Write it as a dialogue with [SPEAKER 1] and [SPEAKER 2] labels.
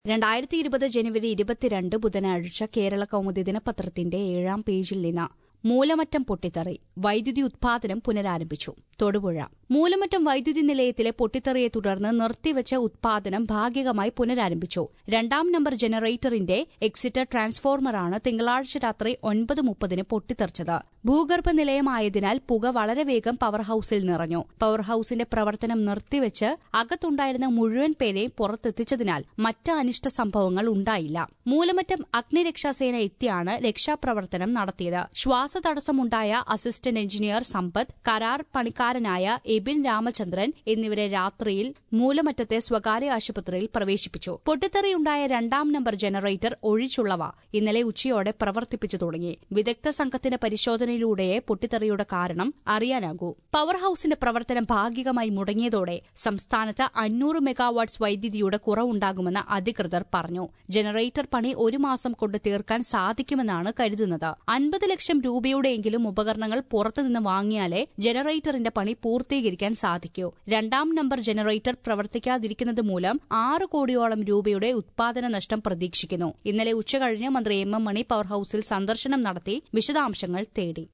[SPEAKER 1] രണ്ടായിരത്തി ഇരുപത് ജനുവരി ഇരുപത്തിരണ്ട് ബുധനാഴ്ച കേരള കൗമുദി ദിനപത്രത്തിന്റെ ഏഴാം പേജിൽ നിന്ന് മൂലമറ്റം പൊട്ടിത്തെറി വൈദ്യുതി ഉത്പാദനം പുനരാരംഭിച്ചു തൊടുപുഴ മൂലമറ്റം വൈദ്യുതി നിലയത്തിലെ പൊട്ടിത്തെറിയെ തുടർന്ന് നിർത്തിവച്ച ഉത്പാദനം ഭാഗികമായി പുനരാരംഭിച്ചു രണ്ടാം നമ്പർ ജനറേറ്ററിന്റെ എക്സിറ്റർ ട്രാൻസ്ഫോർമറാണ് തിങ്കളാഴ്ച രാത്രി ഒൻപത് മുപ്പതിന് പൊട്ടിത്തെറിച്ചത് ഭൂഗർഭ നിലയമായതിനാൽ പുക വളരെ വേഗം പവർ ഹൌസിൽ നിറഞ്ഞു പവർ ഹൌസിന്റെ പ്രവർത്തനം നിർത്തിവച്ച് അകത്തുണ്ടായിരുന്ന മുഴുവൻ പേരെയും പുറത്തെത്തിച്ചതിനാൽ മറ്റ് അനിഷ്ട സംഭവങ്ങൾ ഉണ്ടായില്ല മൂലമറ്റം അഗ്നിരക്ഷാസേന എത്തിയാണ് രക്ഷാപ്രവർത്തനം നടത്തിയത് ശ്വാസതടസ്സമുണ്ടായ അസിസ്റ്റന്റ് എഞ്ചിനീയർ സമ്പത്ത് കരാർ പണിക്കാരനായ എബിൻ രാമചന്ദ്രൻ എന്നിവരെ രാത്രിയിൽ മൂലമറ്റത്തെ സ്വകാര്യ ആശുപത്രിയിൽ പ്രവേശിപ്പിച്ചു പൊട്ടിത്തെറിയുണ്ടായ രണ്ടാം നമ്പർ ജനറേറ്റർ ഒഴിച്ചുള്ളവ ഇന്നലെ ഉച്ചയോടെ പ്രവർത്തിപ്പിച്ചു തുടങ്ങി വിദഗ്ധ സംഘത്തിന്റെ പരിശോധനയിലൂടെയേ പൊട്ടിത്തെറിയുടെ കാരണം അറിയാനാകൂ പവർ ഹൌസിന്റെ പ്രവർത്തനം ഭാഗികമായി മുടങ്ങിയതോടെ സംസ്ഥാനത്ത് അഞ്ഞൂറ് മെഗാവാട്ട്സ് വൈദ്യുതിയുടെ കുറവുണ്ടാകുമെന്ന് അധികൃതർ പറഞ്ഞു ജനറേറ്റർ പണി ഒരു മാസം കൊണ്ട് തീർക്കാൻ സാധിക്കുമെന്നാണ് കരുതുന്നത് അൻപത് ലക്ഷം രൂപയുടെയെങ്കിലും ഉപകരണങ്ങൾ പുറത്തുനിന്ന് വാങ്ങിയാലേ ജനറേറ്ററിന്റെ പണി പൂർത്തീകരിക്കാൻ സാധിക്കൂ രണ്ടാം നമ്പർ ജനറേറ്റർ പ്രവർത്തിക്കാതിരിക്കുന്നത് മൂലം ആറ് കോടിയോളം രൂപയുടെ ഉത്പാദന നഷ്ടം പ്രതീക്ഷിക്കുന്നു ഇന്നലെ ഉച്ചകഴിഞ്ഞ് മന്ത്രി എം എം മണി പവർ ഹൌസിൽ സന്ദർശനം നടത്തി വിശദാംശങ്ങൾ തേടി